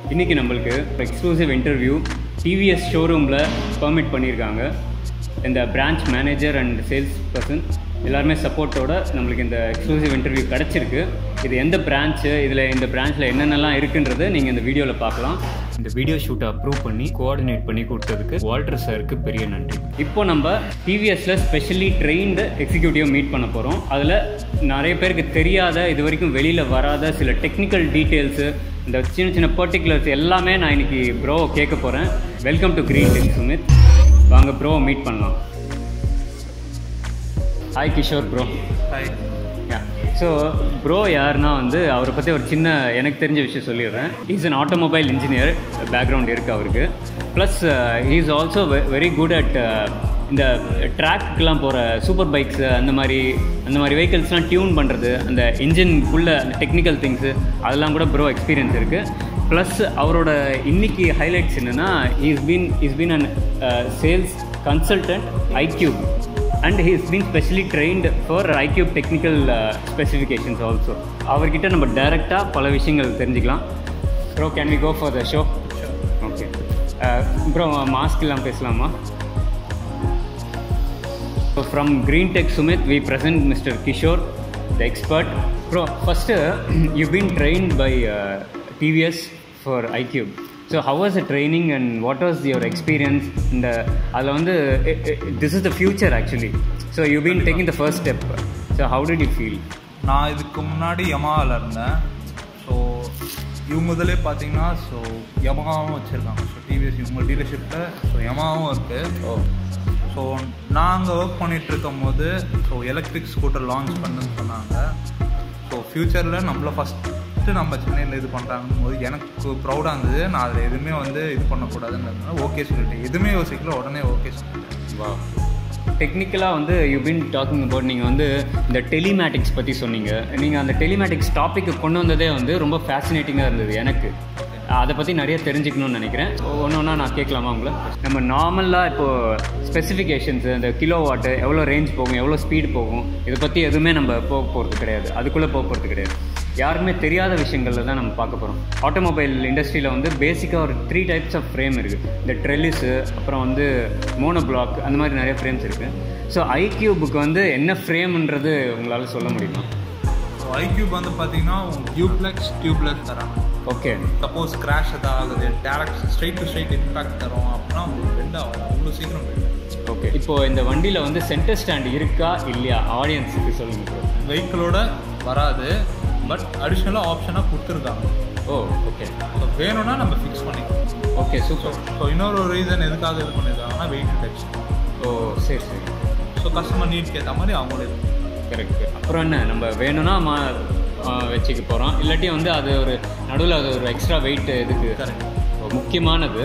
இன்றைக்கி நம்மளுக்கு exclusive interview TVS ஷோரூமில் பர்மிட் பண்ணியிருக்காங்க இந்த branch manager and sales person எல்லாருமே சப்போர்ட்டோட நம்மளுக்கு இந்த எக்ஸ்க்ளூசிவ் இன்டர்வியூ கிடச்சிருக்கு இது எந்த பிரான்ச்சு இதில் இந்த பிரான்ச்சில் என்னென்னலாம் இருக்குன்றது நீங்கள் இந்த வீடியோவில் பார்க்கலாம் இந்த வீடியோ ஷூட்டை அப்ரூவ் பண்ணி கோஆர்டினேட் பண்ணி கொடுத்ததுக்கு வால்டர் சாருக்கு பெரிய நன்றி இப்போ நம்ம டிவிஎஸ்ல ஸ்பெஷலி ட்ரெயின்டு எக்ஸிக்யூட்டிவ் மீட் பண்ண போகிறோம் அதில் நிறைய பேருக்கு தெரியாத இது வரைக்கும் வெளியில் வராத சில டெக்னிக்கல் டீட்டெயில்ஸு இந்த சின்ன சின்ன பர்டிகுலர்ஸ் எல்லாமே நான் இன்னைக்கு ப்ரோ கேட்க போகிறேன் welcome to green tech Sumith வாங்க ப்ரோ மீட் பண்ணலாம் hi Kishore bro hi so bro யாருன்னா வந்து அவரை பற்றி ஒரு சின்ன எனக்கு தெரிஞ்ச விஷயம் சொல்லிடுறேன் is an automobile engineer background இருக்குது அவருக்கு plus is also very good at இந்த ட்ராக்குக்கெலாம் போகிற சூப்பர் பைக்ஸு அந்த மாதிரி அந்த மாதிரி வெஹிக்கிள்ஸ்லாம் டியூன் பண்ணுறது அந்த இன்ஜின்குள்ளே அந்த டெக்னிக்கல் திங்ஸு அதெல்லாம் கூட ப்ரோ எக்ஸ்பீரியன்ஸ் இருக்குது ப்ளஸ் அவரோட இன்னைக்கு ஹைலைட்ஸ் என்னென்னா is been is been an sales consultant iQube and he's been specially trained for iQube technical specifications also அவர்கிட்ட நம்ம டைரெக்டாக பல விஷயங்கள் தெரிஞ்சுக்கலாம் bro can we go for the show okay bro mask இல்லாமல் பேசலாமா So from Green Tech Sumit, we present Mr. Kishore, the expert. Bro, first, uh, you've been trained by uh, TVS for iCube. So how was the training and what was your experience? And அதில் வந்து this is the future actually. So you've been taking the first step. So how did you feel? நான் இதுக்கு முன்னாடி யமாவில் இருந்தேன் so இவங்க இதிலே பார்த்தீங்கன்னா so யமாவும் வச்சுருக்காங்க ஸோ டிவிஎஸ் இவங்க டீலர்ஷிப்பில் ஸோ யமாவும் இருக்குது ஸோ நாங்கள் ஒர்க் பண்ணிட்டு இருக்கும் போது ஸோ எலக்ட்ரிக் ஸ்கூட்டர் லான்ச் பண்ணுன்னு சொன்னாங்க ஸோ ஃப்யூச்சரில் நம்மள ஃபஸ்ட்டு நம்ம சென்னையில் இது பண்ணுறாங்கன்னு போது எனக்கு ப்ரௌடாக இருந்தது நான் அதில் எதுவுமே வந்து இது பண்ணக்கூடாதுன்றதுனால ஓகே சொல்லிட்டேன் எதுவுமே யோசிக்கல உடனே ஓகே சொல்லிட்டேன் வா டெக்னிக்கலாக வந்து யூ பின் டாக்கிங் அபவுட் நீங்கள் வந்து இந்த டெலிமேட்டிக்ஸ் பற்றி சொன்னீங்க நீங்கள் அந்த டெலிமேட்டிக்ஸ் டாப்பிக்கு கொண்டு வந்ததே வந்து ரொம்ப ஃபேசினேட்டிங்காக இருந்தது எனக்கு அதை பற்றி நிறைய தெரிஞ்சுக்கணும்னு நினைக்கிறேன் ஒன்று ஒன்றா நான் கேட்கலாமா உங்களை நம்ம நார்மலாக இப்போது ஸ்பெசிஃபிகேஷன்ஸு இந்த கிலோ வாட்டு எவ்வளோ ரேஞ்ச் போகும் எவ்வளோ ஸ்பீடு போகும் இதை பற்றி எதுவுமே நம்ம போக போகிறது கிடையாது அதுக்குள்ளே போக போகிறது கிடையாது யாருமே தெரியாத விஷயங்களில் தான் நம்ம பார்க்க போகிறோம் ஆட்டோமொபைல் இண்டஸ்ட்ரியில் வந்து பேசிக்காக ஒரு த்ரீ டைப்ஸ் ஆஃப் ஃப்ரேம் இருக்குது இந்த ட்ரெல்லிஸு அப்புறம் வந்து மோனோ பிளாக் அந்த மாதிரி நிறைய ஃப்ரேம்ஸ் இருக்குது ஸோ ஐக்யூபுக்கு வந்து என்ன ஃப்ரேம்ன்றது உங்களால் சொல்ல முடியுமா ஸோ ஐக்யூப் வந்து பார்த்தீங்கன்னா டியூப்ளெக்ஸ் டியூப்லெஸ் தராங்க ஓகே சப்போஸ் கிராஷ் எதாவது ஆகுது direct straight to straight impact தரும் அப்படின்னா உங்களுக்கு பெண்ட் ஆகும் அவ்வளோ சீக்கிரம் பெண்ட் ஓகே இப்போது இந்த வண்டியில் வந்து சென்டர் ஸ்டாண்ட் இருக்கா இல்லையா ஆடியன்ஸுக்கு சொல்லுங்க ப்ரோ வெஹிக்கிளோட வராது பட் அடிஷ்னலாக ஆப்ஷனாக கொடுத்துருக்காங்க ஓ ஓகே ஸோ வேணும்னா நம்ம ஃபிக்ஸ் பண்ணிக்கலாம் ஓகே சூப்பர் ஸோ இன்னொரு ரீசன் எதுக்காக இது பண்ணியிருக்காங்கன்னா வெயிட் ரிடக்ஷன் ஓ சரி சரி ஸோ கஸ்டமர் நீட்க்கு ஏற்ற மாதிரி அவங்களே கரெக்ட் அப்புறம் என்ன நம்ம வேணும்னா மா ஆ, வச்சுக்க போகிறோம் இல்லாட்டி வந்து அது ஒரு நடுவில் அது ஒரு எக்ஸ்ட்ரா வெயிட் இதுக்கு Correct. முக்கியமானது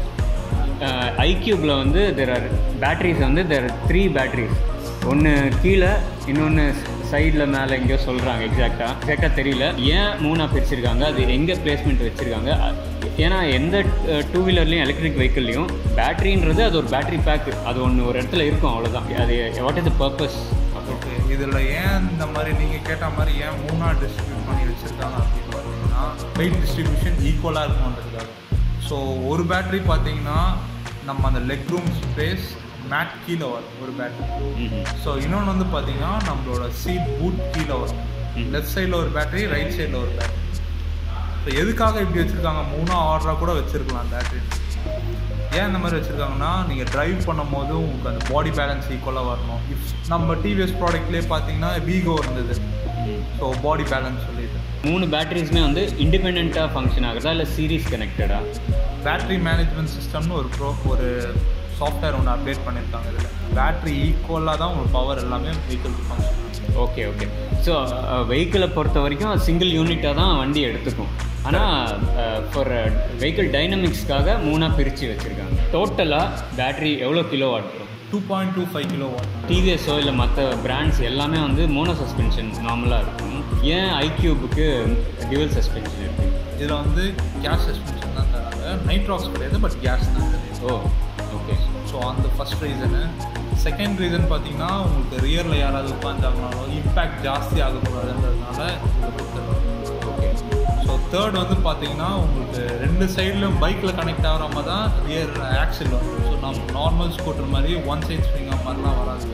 ஐக்யூப்பில் வந்து தெர் ஆர் பேட்டரிஸ் வந்து தெர் த்ரீ பேட்டரிஸ் ஒன்று கீழே இன்னொன்று சைடில் மேலே எங்கேயோ சொல்கிறாங்க எக்ஸாக்டாக எக்ஸாக்டாக தெரியல ஏன் மூணாக பிரிச்சிருக்காங்க அது எங்கே பிளேஸ்மெண்ட் வச்சுருக்காங்க ஏன்னா எந்த டூ வீலர்லேயும் எலக்ட்ரிக் வெஹிக்கிள்லையும் பேட்டரின்றது அது ஒரு பேட்டரி பேக் அது ஒன்று ஒரு இடத்துல இருக்கும் அவ்வளோதான் அது what is the purpose okay இதில் ஏன் இந்த மாதிரி நீங்கள் கேட்ட மாதிரி ஏன் மூணாக டிஸ்ட்ரிபியூட் பண்ணி வச்சுருக்காங்க அப்படின்னு பார்த்தீங்கன்னா வெயிட் டிஸ்ட்ரிபியூஷன் ஈக்குவலாக இருக்கும்ன்றதுக்காக ஸோ ஒரு பேட்டரி பார்த்தீங்கன்னா நம்ம அந்த லெக் ரூம் ஸ்பேஸ் மேட் கீழே வரும் ஒரு பேட்டரி ஸோ இன்னொன்று வந்து பார்த்தீங்கன்னா நம்மளோட சீட் பூட் கீழே வரும் லெஃப்ட் சைடில் ஒரு பேட்டரி ரைட் சைடில் ஒரு பேட்டரி ஸோ எதுக்காக இப்படி வச்சுருக்காங்க மூணா ஆர்டராக கூட வச்சுருக்கலாம் பேட்டரி ஏன் இந்த மாதிரி வச்சுருக்காங்கன்னா நீங்கள் டிரைவ் பண்ணும்போது உங்களுக்கு அந்த பாடி பேலன்ஸ் ஈக்குவலாக வரணும் இஃப் நம்ம டிவிஎஸ் ப்ராடக்ட்லேயே பார்த்தீங்கன்னா வீகோ இருந்தது ஸோ பாடி பேலன்ஸ் சொல்லிட்டு மூணு பேட்டரிஸுமே வந்து இண்டிபெண்ட்டாக ஃபங்க்ஷன் ஆகுதா இல்லை சீரிஸ் கனெக்டடா பேட்டரி மேனேஜ்மெண்ட் சிஸ்டம்னு ஒரு ப்ரோ ஒரு சாஃப்ட்வேர் ஒன்று அப்டேட் பண்ணியிருக்காங்க இதில் பேட்டரி ஈக்குவலாக தான் உங்களுக்கு பவர் எல்லாமே vehicle function okay okay so வெஹிக்கிளை பொறுத்த வரைக்கும் சிங்கிள் யூனிட்டாக தான் வண்டி எடுத்துக்கும் ஆனால் ஃபார் வெஹிக்கிள் டைனமிக்ஸ்க்காக மூணாக பிரித்து வச்சுருக்காங்க டோட்டலாக பேட்டரி எவ்வளோ kilo watt two point two five kilo watt டிவிஎஸோ இல்லை மற்ற பிராண்ட்ஸ் எல்லாமே வந்து மோனோ சஸ்பென்ஷன் நார்மலாக இருக்கும் ஏன் ஐக்யூபுக்கு டியூவல் சஸ்பென்ஷன் இருக்குது இதில் வந்து கேஸ் சஸ்பென்ஷன் தான் தராங்க நைட்ராக்ஸ் கிடையாது பட் கேஸ் தான் தெரியும் ஓ ஓகே ஸோ அந்த ஃபஸ்ட் ரீசனு செகண்ட் ரீசன் பார்த்தீங்கன்னா உங்களுக்கு ரியரில் யாராவது உட்காந்தாங்கனாலும் இம்பேக்ட் ஜாஸ்தி ஆகக்கூடாதுன்றதுனால இதை கொடுத்துருவாங்க ஓகே ஸோ தேர்ட் வந்து பார்த்தீங்கன்னா உங்களுக்கு ரெண்டு சைட்லையும் பைக்கில் கனெக்ட் ஆகிற மாதிரி தான் ரியர் ஆக்சில் வரும் ஸோ நம்ம நார்மல் ஸ்கூட்டர் மாதிரி ஒன் சைட் ஸ்விங் மாதிரிலாம் வராது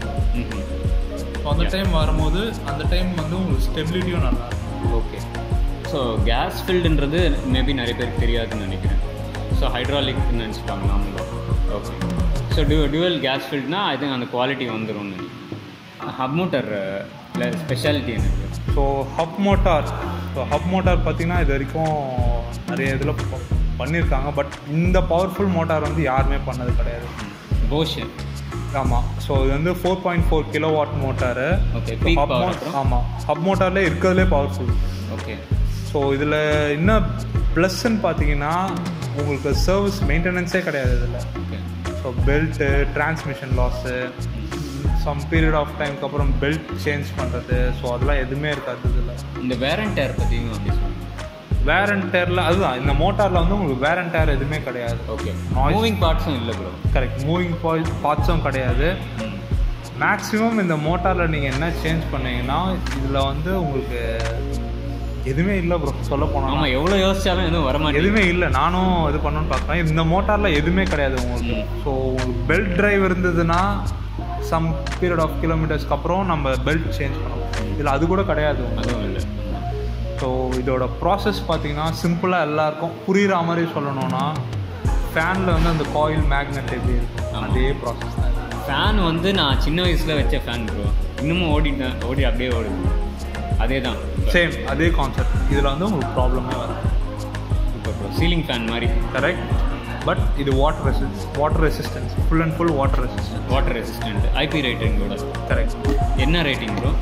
ஸோ அந்த டைம் வரும்போது அந்த டைம் வந்து உங்களுக்கு ஸ்டெபிலிட்டியும் நல்லா இருக்கும் ஓகே ஸோ கேஸ் ஃபில்டுன்றது மேபி நிறைய பேருக்கு தெரியாதுன்னு நினைக்கிறேன் ஸோ ஹைட்ராலிக்னு நினச்சிப்பாங்க நாமளும் ஓகே ஸோ டியூ டியூவல் கேஸ் ஃபில்ட்னா ஐ திங்க் அந்த குவாலிட்டி வந்துடும் ஹப் மோட்டர் ஸ்பெஷாலிட்டி எனக்கு so hub motor so hub motor பார்த்தீங்கன்னா இது வரைக்கும் நிறைய இதில் பண்ணியிருக்காங்க பட் இந்த பவர்ஃபுல் மோட்டார் வந்து யாருமே பண்ணது கிடையாது போஷன் ஆமாம் ஸோ இது வந்து four point four kilo watt motor okay peak power அப்புறம் ஆமாம் ஹப் மோட்டார்லேயே இருக்கிறதுலே பவர்ஃபுல் ஓகே ஸோ இதில் என்ன ப்ளஸ்ன்னு பார்த்தீங்கன்னா உங்களுக்கு சர்வீஸ் மெயின்டெனன்ஸே கிடையாது இதில் okay so belt transmission loss some period of டைம்க்கு அப்புறம் பெல்ட் சேஞ்ச் பண்ணுறது ஸோ அதெல்லாம் எதுவுமே இருக்காது இதில் இந்த வேரண்ட் டேர் பற்றியும் அப்படி சொல்லுங்கள் வேர் அண்ட் டேரில் அதுதான் இந்த மோட்டாரில் வந்து உங்களுக்கு வேர் அண்ட் டேர் எதுவுமே கிடையாது ஓகே Noise- மூவிங் பார்ட்ஸும் இல்லை ப்ரோ கரெக்ட் மூவிங் பார்ட்ஸும் கிடையாது மேக்ஸிமம் இந்த மோட்டாரில் நீங்கள் என்ன சேஞ்ச் பண்ணீங்கன்னா இதில் வந்து உங்களுக்கு எதுவுமே இல்லை ப்ரோ சொல்ல போனால் ஆமாம் எவ்வளோ யோசிச்சாலும் எதுவும் வர மாட்டேங்குது எதுவுமே இல்லை நானும் இது பண்ணணும்னு பார்க்குறேன் இந்த மோட்டாரில் எதுவுமே கிடையாது உங்களுக்கு ஸோ உங்களுக்கு பெல்ட் டிரைவ் இருந்ததுன்னா சம் பீரியட் ஆஃப் கிலோமீட்டர்ஸ்க்கு அப்புறம் நம்ம பெல்ட் சேஞ்ச் பண்ணணும் இதில் அது கூட கிடையாது உங்களுக்கு அதுவும் இல்லை ஸோ இதோட ப்ராசஸ் பார்த்தீங்கன்னா சிம்பிளாக எல்லாருக்கும் புரிகிற மாதிரி சொல்லணும்னா ஃபேனில் வந்து அந்த காயில் மேக்னெட் எப்படி இருக்கும் அதே ப்ராசஸ் தான் இது. ஃபேன் வந்து நான் சின்ன வயசில் வச்ச ஃபேன் ப்ரோ இன்னமும் ஓடிட்டேன் ஓடி அப்படியே ஓடுது அதே தான் சேம் அதே கான்செப்ட் இதில் வந்து உங்களுக்கு ப்ராப்ளமே வராது இப்போ ப்ரோ சீலிங் ஃபேன் மாதிரி கரெக்ட் பட் இது water resistance water resistance full and full water resistance water resistant IP ரேட்டிங்கோட கரெக்ட் என்ன rating bro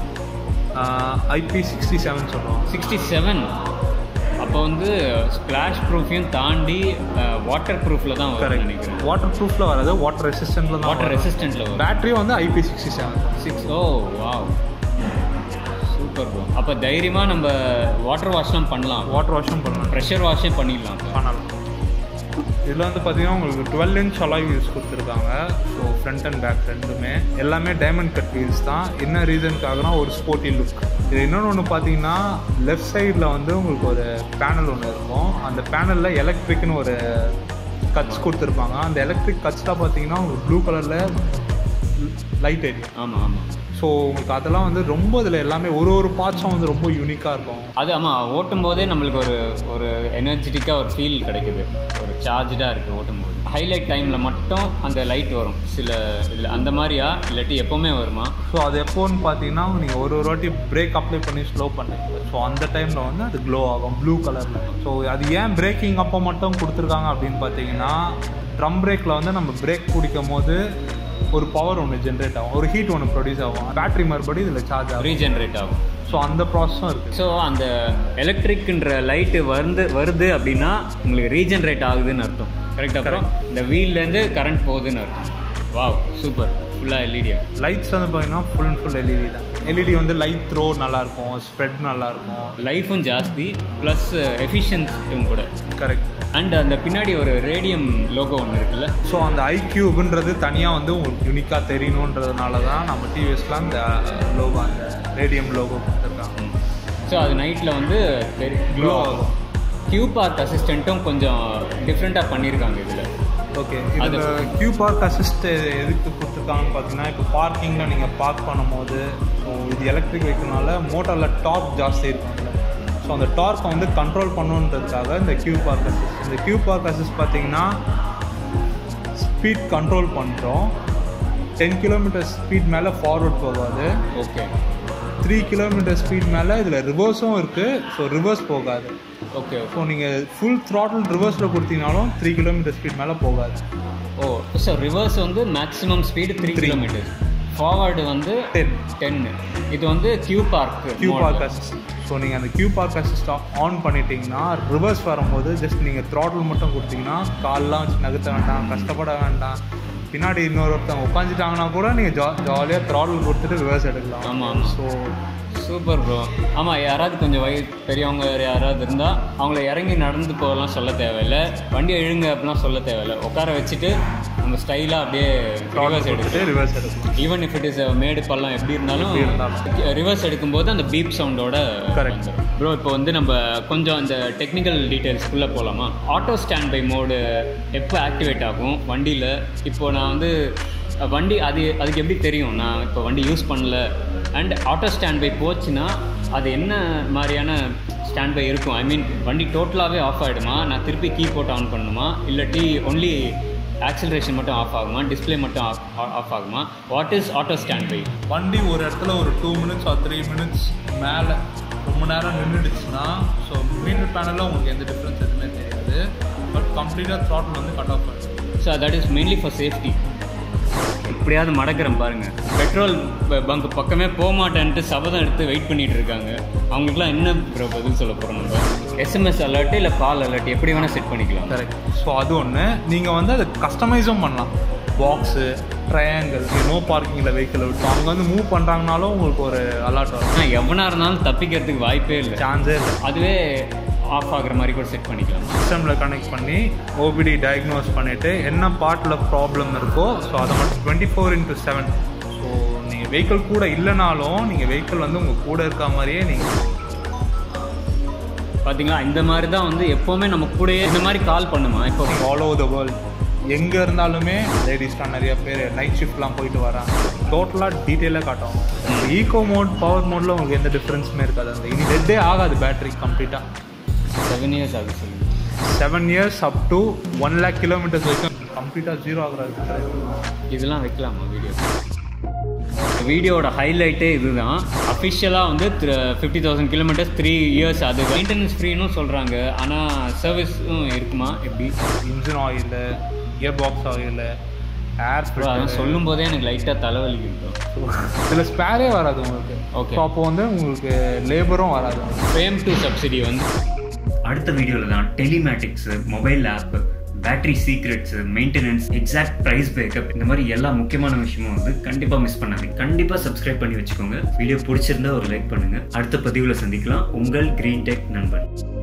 IP sixty seven சொல்லுவோம் சிக்ஸ்டி செவன் அப்போ வந்து ஸ்பிளாஷ் ப்ரூஃபையும் தாண்டி வாட்டர் ப்ரூஃபில் தான் வரும் கரெக்ட் நினைக்கிறேன் வாட்டர் ப்ரூஃபில் வராது வாட்டர் ரெசிஸ்டன்ட்ல தான் வாட்டர் ரெசிஸ்டண்ட்டில் வரும் பேட்டரி வந்து IP sixty seven six oh wow super bro அப்போ தைரியமாக நம்ம வாட்டர் வாஷ்லாம் பண்ணலாம் வாட்டர் வாஷும் பண்ணலாம் ப்ரெஷர் வாஷே பண்ணிடலாம் அப்போ. பண்ணலாம் இதில் வந்து பார்த்தீங்கன்னா உங்களுக்கு டுவெல் இன்ச் அலாய் வீல்ஸ் கொடுத்துருக்காங்க ஸோ ஃப்ரண்ட் அண்ட் பேக் ரெண்டுமே எல்லாமே டைமண்ட் கட் வீல்ஸ் தான் என்ன ரீசனுக்காகனா ஒரு ஸ்போர்ட்டி லுக் இது இன்னொன்று ஒன்று பார்த்தீங்கன்னா லெஃப்ட் சைடில் வந்து உங்களுக்கு ஒரு பேனல் ஒன்று இருக்கும் அந்த பேனலில் எலக்ட்ரிக்னு ஒரு கட்ஸ் கொடுத்துருப்பாங்க அந்த எலக்ட்ரிக் கட்ஸ்லாம் பார்த்தீங்கன்னா உங்களுக்கு ப்ளூ கலரில் லைட் எரியும் ஆமாம் ஆமாம் ஸோ உங்களுக்கு அதெல்லாம் வந்து ரொம்ப இதில் எல்லாமே ஒரு ஒரு பார்ட்ஸும் வந்து ரொம்ப யூனிக்காக இருக்கும் அது ஆமாம் ஓட்டும் போதே நம்மளுக்கு ஒரு ஒரு எனர்ஜெட்டிக்காக ஒரு ஃபீல் கிடைக்குது ஒரு சார்ஜாக இருக்குது ஓட்டும் போது ஹைலைட் டைமில் மட்டும் அந்த லைட் வரும் சில இதில் அந்த மாதிரியா இல்லாட்டி எப்போவுமே வருமா ஸோ அது எப்போன்னு பார்த்தீங்கன்னா நீங்கள் ஒரு ஒரு வாட்டி பிரேக் அப்ளை பண்ணி ஸ்லோ பண்ணுங்க ஸோ அந்த டைமில் வந்து அது க்ளோ ஆகும் ப்ளூ கலரில் ஸோ அது ஏன் பிரேக்கிங் அப்போ மட்டும் கொடுத்துருக்காங்க அப்படின்னு பார்த்தீங்கன்னா ட்ரம் பிரேக்கில் வந்து நம்ம பிரேக் பிடிக்கும் போது ஒரு பவர் ஒன்று ஜென்ரேட் ஆகும் ஒரு ஹீட் ஒன்று ப்ரொடியூஸ் ஆகும் பேட்டரி மறுபடியும் இதில் சார்ஜ் ஆகும் ரீஜென்ரேட் ஆகும் ஸோ அந்த ப்ராசஸும் இருக்குது ஸோ அந்த எலக்ட்ரிக்ன்ற லைட்டு வந்து வருது அப்படின்னா உங்களுக்கு ரீஜென்ரேட் ஆகுதுன்னு அர்த்தம் கரெக்டாக அப்புறம் இந்த வீல்லேருந்து கரண்ட் போகுதுன்னு அர்த்தம் வாவ் சூப்பர் ஃபுல்லாக எல்இடியா லைட்ஸ் வந்து பார்த்தீங்கன்னா ஃபுல் அண்ட் ஃபுல் எல்இடி தான் எல்இடி வந்து லைட் த்ரோ நல்லாயிருக்கும் ஸ்ப்ரெட் நல்லாயிருக்கும் லைஃபும் ஜாஸ்தி ப்ளஸ் எஃபிஷியன்சியும் கூட கரெக்ட் அண்ட் அந்த பின்னாடி ஒரு ரேடியம் லோகோ ஒன்று இருக்குல்ல ஸோ அந்த ஐக்யூப்ன்றது தனியாக வந்து உங்களுக்கு யூனிக்காக தெரியணுன்றதுனால தான் நம்ம டிவிஎஸ்லாம் இந்த லோகோ அந்த ரேடியம் லோகோ கொடுத்துருக்காங்க ஸோ அது நைட்டில் வந்து க்ளோ ஆகும் கியூ பார்க் அசிஸ்டண்ட்டும் கொஞ்சம் டிஃப்ரெண்ட்டாக பண்ணியிருக்காங்க இதில் ஓகே இதில் கியூ பார்க் அசிஸ்ட் எதுக்கு கொடுத்துருக்காங்கன்னு பார்த்தீங்கன்னா இப்போ பார்க்கிங்கில் நீங்கள் பார்க் பண்ணும்போது ஸோ இது எலக்ட்ரிக் வெஹிக்கிள்னால மோட்டரில் டார்க் ஜாஸ்தி இருக்கும் இதில் ஸோ அந்த டார்க்கை வந்து கண்ட்ரோல் பண்ணுன்றதுக்காக இந்த கியூ பார்க் அசிஸ்ட் இந்த கியூ பார்க் அசிஸ்ட் பார்த்தீங்கன்னா ஸ்பீட் கண்ட்ரோல் பண்ணுறோம் டென் கிலோமீட்டர் ஸ்பீட் மேலே ஃபார்வர்ட் போகாது ஓகே த்ரீ கிலோமீட்டர் ஸ்பீட் மேலே இதில் ரிவர்ஸும் இருக்குது ஸோ ரிவர்ஸ் போகாது ஓகே ஸோ நீங்கள் ஃபுல் த்ராட்டில் ரிவர்ஸில் கொடுத்தீங்கனாலும் த்ரீ கிலோமீட்டர் ஸ்பீட் மேலே போகாது ஓ ஸோ ரிவர்ஸ் வந்து maximum speed three kilometer forward வந்து டென் டென்னு இது வந்து Q park Q park assist so நீங்கள் அந்த கியூ பார்க் அசிஸ்ட் ஆன் பண்ணிட்டீங்கன்னா ரிவர்ஸ் வரும்போது ஜஸ்ட் நீங்கள் த்ராட்டில் மட்டும் கொடுத்தீங்கன்னா கால்லாம் வச்சு நகர்த்த வேண்டாம் கஷ்டப்பட வேண்டாம் பின்னாடி இன்னொருத்தவங்க உட்காந்துட்டாங்கன்னா கூட நீங்கள் ஜா ஜாலியாக த்ராட்டில் கொடுத்துட்டு ரிவர்ஸ் எடுக்கலாம் ஆமாம் ஆமாம் ஸோ சூப்பர் ப்ரோ ஆமாம் யாராவது கொஞ்சம் வய பெரியவங்க யாராவது இருந்தால் அவங்கள இறங்கி நடந்து போகலாம் சொல்ல தேவையில்லை வண்டியை இழுங்க அப்படிலாம் சொல்ல தேவையில்லை உட்கார வச்சுட்டு நம்ம ஸ்டைலாக அப்படியே ரிவர்ஸ் எடுத்து ரிவர்ஸ் எடுக்கும் ஈவன் இஃப் இட் இஸ் மேடு பள்ளம் எப்படி இருந்தாலும் ரிவர்ஸ் எடுக்கும்போது அந்த பீப் சவுண்டோட Correct. ப்ரோ இப்போ வந்து நம்ம கொஞ்சம் அந்த டெக்னிக்கல் டீட்டெயில்ஸ்குள்ளே போகலாமா ஆட்டோ ஸ்டாண்ட் பை மோடு எப்போ ஆக்டிவேட் ஆகும் வண்டியில் இப்போ நான் வந்து அஹ், வண்டி அது அதுக்கு எப்படி தெரியும் நான் இப்போ வண்டி யூஸ் பண்ணல அண்ட் ஆட்டோ ஸ்டாண்ட் பை போச்சுன்னா அது என்ன மாதிரியான ஸ்டாண்ட் பை இருக்கும் ஐ மீன் வண்டி டோட்டலாகவே ஆஃப் ஆகிடுமா நான் திருப்பி கீ போட்டு ஆன் பண்ணணுமா இல்லாட்டி ஒன்லி ஆக்சிலரேஷன் மட்டும் ஆஃப் ஆகுமா டிஸ்ப்ளே மட்டும் ஆஃப் ஆஃப் ஆகுமா what is auto stand by வண்டி ஒரு இடத்துல ஒரு two minutes or three minutes மேலே ரொம்ப நேரம் நின்றுடுச்சுன்னா ஸோ மீட்டர் பேனலில் உங்களுக்கு எந்த டிஃப்ரென்ஸ் எதுவுமே தெரியாது பட் கம்ப்ளீட்டாக த்ராட்டில் வந்து கட் ஆஃப் ஆகிடும் so that is mainly for safety இப்படியாவது மடக்கிறேன் பாருங்க பெட்ரோல் பங்க் பக்கமே போக மாட்டேன்ட்டு சபதம் எடுத்து வெயிட் பண்ணிட்டு இருக்காங்க அவங்களுக்குலாம் என்ன ப்ரோ பதில் சொல்ல போகிறோம் நம்ம எஸ்எம்எஸ் அலர்ட் இல்லை கால் அலர்ட் எப்படி வேணால் செட் பண்ணிக்கலாம் கரெக்ட் ஸோ அது ஒன்று நீங்கள் வந்து அதை கஸ்டமைஸும் பண்ணலாம் பாக்ஸு ட்ரையாங்கிள் நோ பார்க்கிங்கில் வெஹிக்கிள் விட்டு அவங்க வந்து மூவ் பண்ணுறாங்கனாலும் உங்களுக்கு ஒரு அலர்ட் வரும் ஆனால் எவனா இருந்தாலும் தப்பிக்கிறதுக்கு வாய்ப்பே இல்லை சான்ஸே இல்லை அதுவே ஆஃப் ஆகுற மாதிரி கூட செட் பண்ணிக்கலாம் சிஸ்டமில் கனெக்ட் பண்ணி ஓபிடி டயக்னோஸ் பண்ணிவிட்டு என்ன பார்ட்டில் ப்ராப்ளம் இருக்கோ ஸோ அதை மட்டும் twenty four into seven so நீங்கள் வெஹிக்கிள் கூட இல்லைனாலும் நீங்கள் வெஹிக்கிள் வந்து உங்கள் கூட இருக்க மாதிரியே நீங்கள் பார்த்தீங்களா இந்த மாதிரி தான் வந்து எப்போவுமே நம்ம கூடயே இந்த மாதிரி கால் பண்ணுமா இப்போ ஆல் ஓவர் த வேர்ல்ட் எங்கே இருந்தாலுமே லேடிஸ்லாம் நிறைய பேர் நைட் ஷிஃப்ட்லாம் போயிட்டு வராங்க டோட்டலாக டீட்டெயிலாக காட்டும் ஈகோ மோட் பவர் மோடில் உங்களுக்கு எந்த டிஃப்ரென்ஸுமே இருக்காது அந்த இனி டெட்டே ஆகாது பேட்டரி கம்ப்ளீட்டாக செவன் இயர்ஸ் ஆகுது சொல்லுங்க seven years up to one lakh kilometers வரைக்கும் கம்ப்ளீட்டாக ஜீரோ ஆகுறது இதெல்லாம் வைக்கலாமா வீடியோ வீடியோட ஹைலைட்டே இதுதான் அஃபிஷியலாக வந்து fifty thousand kilometers three years அது மெயின்டெனன்ஸ் ஃப்ரீனும் சொல்கிறாங்க ஆனால் சர்வீஸும் இருக்குமா எப்படி engine oil gear box oil air Bro, அதெல்லாம் சொல்லும் போதே எனக்கு லைட்டாக தலைவலி இருக்கும் இதில் ஸ்பேரே வராது உங்களுக்கு Okay. ஸோ அப்போ வந்து உங்களுக்கு லேபரும் வராது ஃப்ரேம் டு சப்சிடி வந்து அடுத்த வீடியோவில் தான் telematics mobile app battery secrets maintenance exact price backup இந்த மாதிரி எல்லா முக்கியமான விஷயமும் வந்து கண்டிப்பாக மிஸ் பண்ணாதீங்க கண்டிப்பாக சப்ஸ்கிரைப் பண்ணி வச்சுக்கோங்க வீடியோ பிடிச்சிருந்தா ஒரு லைக் பண்ணுங்கள் அடுத்த பதிவில் சந்திக்கலாம் உங்கள் கிரீன் டெக் நண்பன்